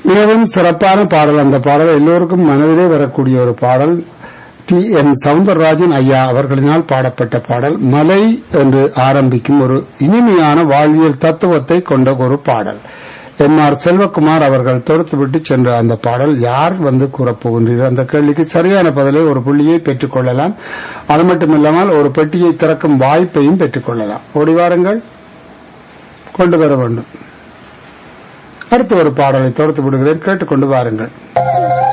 மிகவும் சிறப்பான பாடல் அந்த பாடல் எல்லோருக்கும் மனதிலே வரக்கூடிய ஒரு பாடல் டி என் சவுந்தரராஜன் ஐயா அவர்களினால் பாடப்பட்ட பாடல் மலை என்று ஆரம்பிக்கும் ஒரு இனிமையான வாழ்வியல் தத்துவத்தை கொண்ட ஒரு பாடல் எம் ஆர் செல்வகுமார் அவர்கள் தொடுத்துவிட்டு சென்ற அந்த பாடல் யார் வந்து கூறப்போகின்றீர்கள் அந்த கேள்விக்கு சரியான பதிலை ஒரு புள்ளியை பெற்றுக் கொள்ளலாம் அது மட்டுமில்லாமல் ஒரு பெட்டியை திறக்கும் வாய்ப்பையும் பெற்றுக் கொள்ளலாம் ஓடி வாருங்கள் கொண்டு வர வேண்டும் அடுத்த ஒரு பாடலை தொடுத்து விடுகிறேன் கேட்டுக்கொண்டு வாருங்கள்